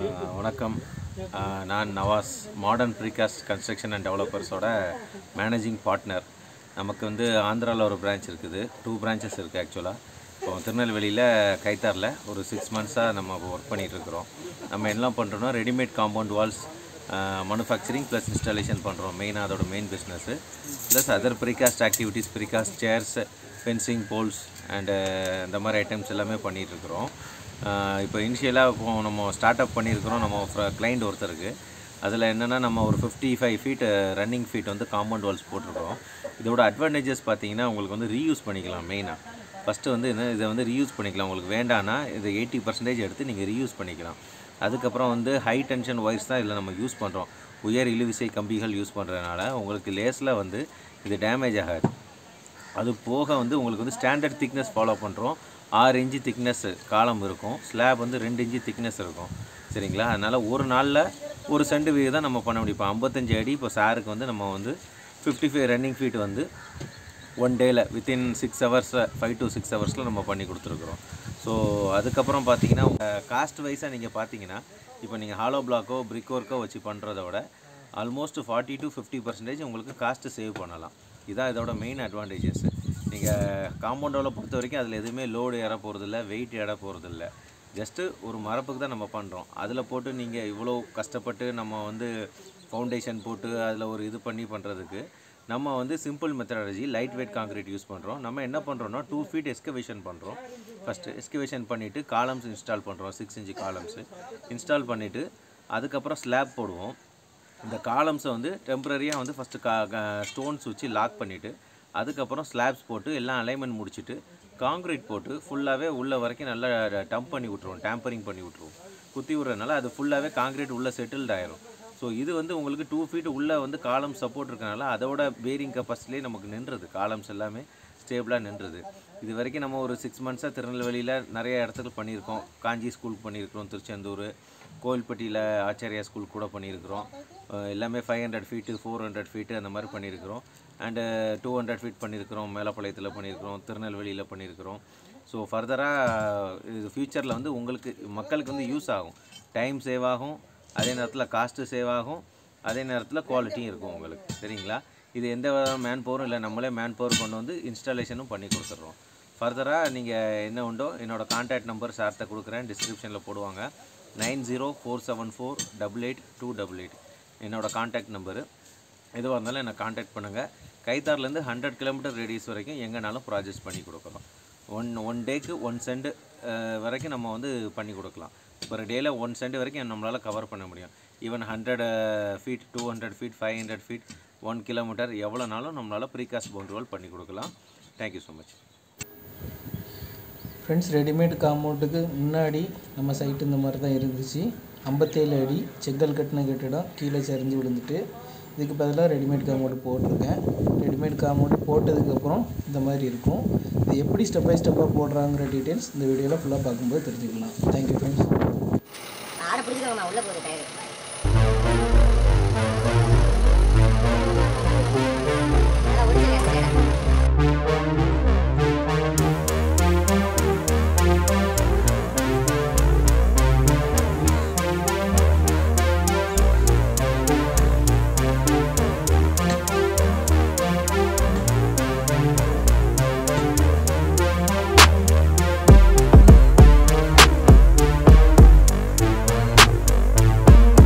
ஆஹ் வணக்கம் ஆஹ் நான் Nawaz modern precast construction and டெவலப்பர்ஸோட மேனேஜிங் பார்ட்னர் நமக்கு வந்து ஆந்திராவில் ஒரு பிரான்ச் இருக்குது டூ பிரான்ச்சஸ் இருக்குது ஆக்சுவலாக இப்போ திருநெல்வேலியில் கைத்தாரில் ஒரு சிக்ஸ் மந்த்ஸாக நம்ம ஒர்க் பண்ணிகிட்ருக்குறோம் நம்ம என்ன பண்ணுறோம்னா readymade compound walls manufacturing plus installation பண்ணுறோம் மெயினாக அதோட main business plus other precast activities precast chairs fencing poles and இந்த மாதிரி ஐட்டம்ஸ் எல்லாமே பண்ணிகிட்ருக்குறோம் இப்போ இனிஷியலாக இப்போ நம்ம ஸ்டார்ட் அப் பண்ணியிருக்கிறோம் நம்ம கிளைண்ட் ஒருத்தருக்கு அதில் என்னென்னா நம்ம ஒரு fifty five feet running feet வந்து காம்பவுண்ட் வால்ஸ் போட்டிருக்கோம் இதோட அட்வான்டேஜஸ் பார்த்தீங்கன்னா உங்களுக்கு வந்து ரீயூஸ் பண்ணிக்கலாம் மெயினாக ஃபஸ்ட்டு வந்து என்ன இதை வந்து ரீயூஸ் பண்ணிக்கலாம் உங்களுக்கு வேண்டான்னா இதை எயிட்டி பர்சன்டேஜ் எடுத்து நீங்கள் ரீயூஸ் பண்ணிக்கலாம் அதுக்கப்புறம் வந்து ஹை டென்ஷன் ஒயர்ஸ் தான் இதில் நம்ம யூஸ் பண்ணுறோம் உயர் இழுவிசை கம்பிகள் யூஸ் பண்ணுறதுனால உங்களுக்கு லேஸில் வந்து இது டேமேஜ் ஆகாது அது போக வந்து உங்களுக்கு வந்து ஸ்டாண்டர்ட் திக்னஸ் ஃபாலோ பண்ணுறோம் ஆறு இன்ச்சு திக்னஸ் காலம் இருக்கும் ஸ்லாப் வந்து ரெண்டு இன்ச்சு திக்னஸ் இருக்கும் சரிங்களா அதனால் ஒரு நாளில் ஒரு சென்ட் வீதம் நம்ம பண்ண முடியும் இப்போ ஐம்பத்தஞ்சு அடி இப்போ சாருக்கு வந்து நம்ம வந்து ஃபிஃப்டி ஃபைவ் ரன்னிங் ஃபீட் வந்து ஒன் டேயில் வித்தின் சிக்ஸ் ஹவர்ஸில் ஃபைவ் டு சிக்ஸ் ஹவர்ஸில் நம்ம பண்ணி கொடுத்துருக்குறோம் ஸோ அதுக்கப்புறம் பார்த்தீங்கன்னா காஸ்ட் வைஸாக நீங்கள் பார்த்தீங்கன்னா இப்போ நீங்கள் ஹாலோ பிளாக்கோ பிரிக் ஒர்க்கோ வச்சு பண்ணுறத விட almost forty to fifty percentage உங்களுக்கு காஸ்ட்டு சேவ் பண்ணலாம் இதான் இதோட மெயின் அட்வான்டேஜஸ் நீங்கள் காம்பவுண்டோட பொறுத்த வரைக்கும் அதில் எதுவுமே லோடு ஏற போகிறதில்ல வெயிட் ஏற போகிறதில்ல ஜஸ்ட்டு ஒரு மரப்புக்கு தான் நம்ம பண்ணுறோம் அதில் போட்டு நீங்கள் இவ்வளோ கஷ்டப்பட்டு நம்ம வந்து ஃபவுண்டேஷன் போட்டு அதில் ஒரு இது பண்ணி பண்ணுறதுக்கு நம்ம வந்து simple methodology light weight concrete use பண்ணுறோம் நம்ம என்ன பண்ணுறோம்னா டூ ஃபீட் எஸ்கவேஷன் பண்ணுறோம் ஃபஸ்ட்டு எஸ்கவேஷன் பண்ணிவிட்டு காலம்ஸ் இன்ஸ்டால் பண்ணுறோம் சிக்ஸ் இன்ச்சு காலம்ஸு இன்ஸ்டால் பண்ணிவிட்டு அதுக்கப்புறம் ஸ்லாப் போடுவோம் இந்த காலம்ஸை வந்து டெம்பரரியாக வந்து ஃபஸ்ட்டு கா ஸ்டோன்ஸ் வச்சு லாக் பண்ணிவிட்டு அதுக்கப்புறம் ஸ்லாப்ஸ் போட்டு எல்லாம் அலைன்மெண்ட் முடிச்சுட்டு காங்க்ரீட் போட்டு ஃபுல்லாகவே உள்ள வரைக்கும் நல்லா டம்ப் பண்ணி விட்ருவோம் டேம்பரிங் பண்ணி விட்ருவோம் குத்தி விட்றதுனால அது ஃபுல்லாகவே காங்க்ரீட் உள்ளே செட்டில்ட் ஆயிரும் ஸோ இது வந்து உங்களுக்கு டூ ஃபீட் உள்ளே வந்து காலம் சப்போர்ட் இருக்கனால அதோட பேரிங் கெப்பாசிட்டிலே நமக்கு நின்றுது காலம்ஸ் எல்லாமே ஸ்டேபிளாக நின்றுது இது வரைக்கும் நம்ம ஒரு சிக்ஸ் மந்த்ஸாக திருநெல்வேலியில் நிறைய இடத்துல பண்ணியிருக்கோம் காஞ்சி ஸ்கூலுக்கு பண்ணியிருக்கிறோம் திருச்செந்தூர் கோவில்பட்டியில் ஆச்சாரியா ஸ்கூல் கூட பண்ணியிருக்கிறோம் அஹ் எல்லாமே five hundred feet four hundred feet அந்த மாதிரி பண்ணியிருக்கிறோம் அண்டு டூ ஹண்ட்ரட் ஃபீட் பண்ணியிருக்கிறோம் மேலப்பாளையத்தில் பண்ணியிருக்கிறோம் திருநெல்வேலியில் பண்ணியிருக்கிறோம் ஸோ ஃபர்தராக இது ஃப்யூச்சரில் வந்து உங்களுக்கு மக்களுக்கு வந்து யூஸ் ஆகும் டைம் சேவ் ஆகும் அதே நேரத்தில் காஸ்ட்டு சேவ் ஆகும் அதே நேரத்தில் குவாலிட்டியும் இருக்கும் உங்களுக்கு சரிங்களா இது எந்த மேன் பவரும் இல்லை நம்மளே மேன் பவர் கொண்டு வந்து இன்ஸ்டாலேஷனும் பண்ணி கொடுத்துட்றோம் ஃபர்தராக நீங்கள் என்ன உண்டோ என்னோடய கான்டாக்ட் நம்பர் சார்கிட்ட கொடுக்குறேன் டிஸ்கிரிப்ஷனில் போடுவாங்க nine zero four seven four double eight two double eight என்னோடய கான்டாக்ட் நம்பரு எதுவாக இருந்தாலும் என்னை காண்டாக்ட் பண்ணுங்கள் கைத்தார்லேருந்து ஹண்ட்ரட் கிலோமீட்டர் ரேடியஸ் வரைக்கும் எங்கேனாலும் ப்ராஜெக்ட்ஸ் பண்ணி கொடுக்குறோம் ஒன் ஒன் டேக்கு ஒன் சென்ட் வரைக்கும் நம்ம வந்து பண்ணி கொடுக்கலாம் ஒரு டேயில் ஒன் சென்ட் வரைக்கும் நம்மளால் கவர் பண்ண முடியும் even hundred feet two hundred feet five hundred feet one kilometre எவ்வளோனாலும் நம்மளால் ப்ரீகாஸ்ட் பவுண்டர் பண்ணி கொடுக்கலாம் thank you so much friends readymade காம்பவுண்டுக்கு முன்னாடி நம்ம சைட்டு இந்த மாதிரி தான் இருந்துச்சு ஐம்பத்தேழு அடி செங்கல் கட்டின கட்டிடம் கீழே சரிஞ்சு விழுந்துட்டு இதுக்கு பதிலாக ரெடிமேட் காம்பவுண்டு போட்டிருக்கேன் ரெடிமேட் காம்பவுண்டு போட்டதுக்கப்புறம் இந்த மாதிரி இருக்கும் இது எப்படி ஸ்டெப் பை ஸ்டெப்பாக போடுறாங்கிற டீட்டெயில்ஸ் இந்த வீடியோவில் ஃபுல்லாக பார்க்கும்போது தெரிஞ்சுக்கலாம் தேங்க்யூ ஃப்ரெண்ட்ஸ் ஆடை பிடிச்சிக்கோங்கம்மா உள்ளே போகுது டயர் நல்லா ஒடிச்சிருக்கேன் Thank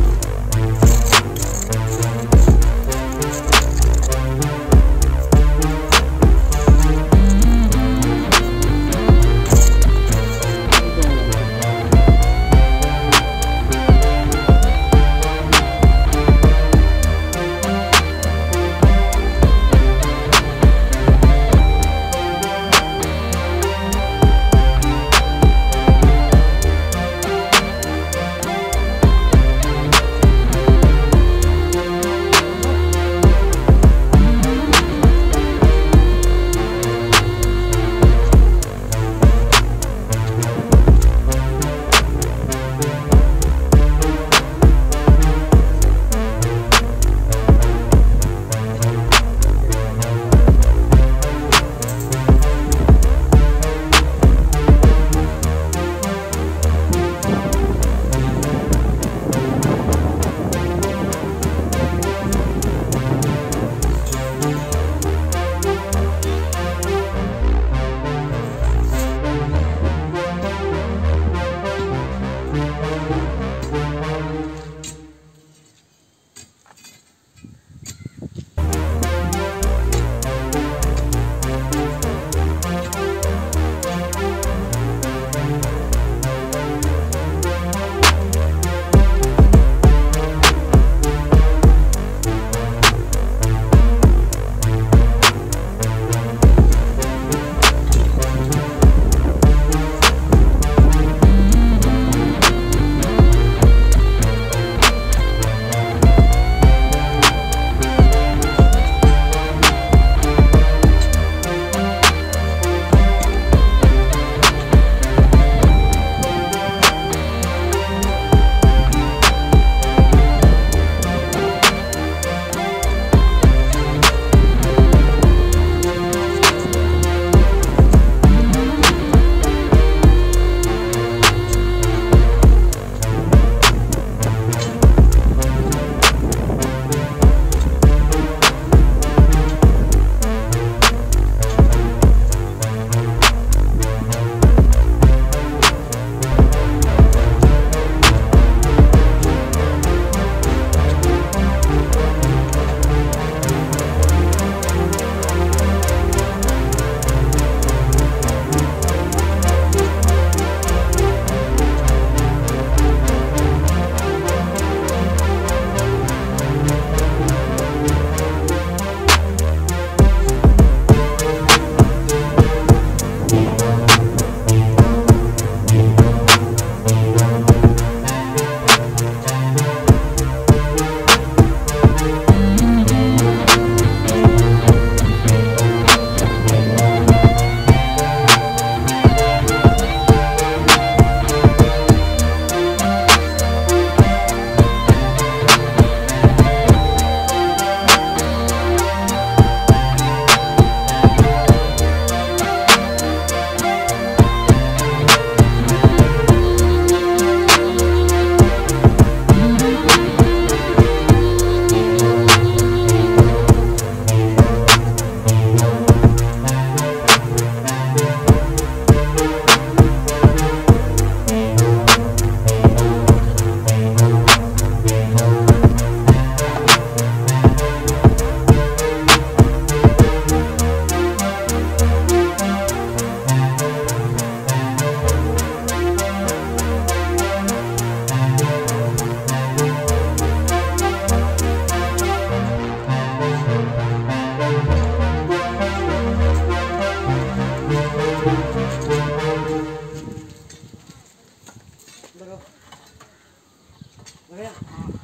ஒரே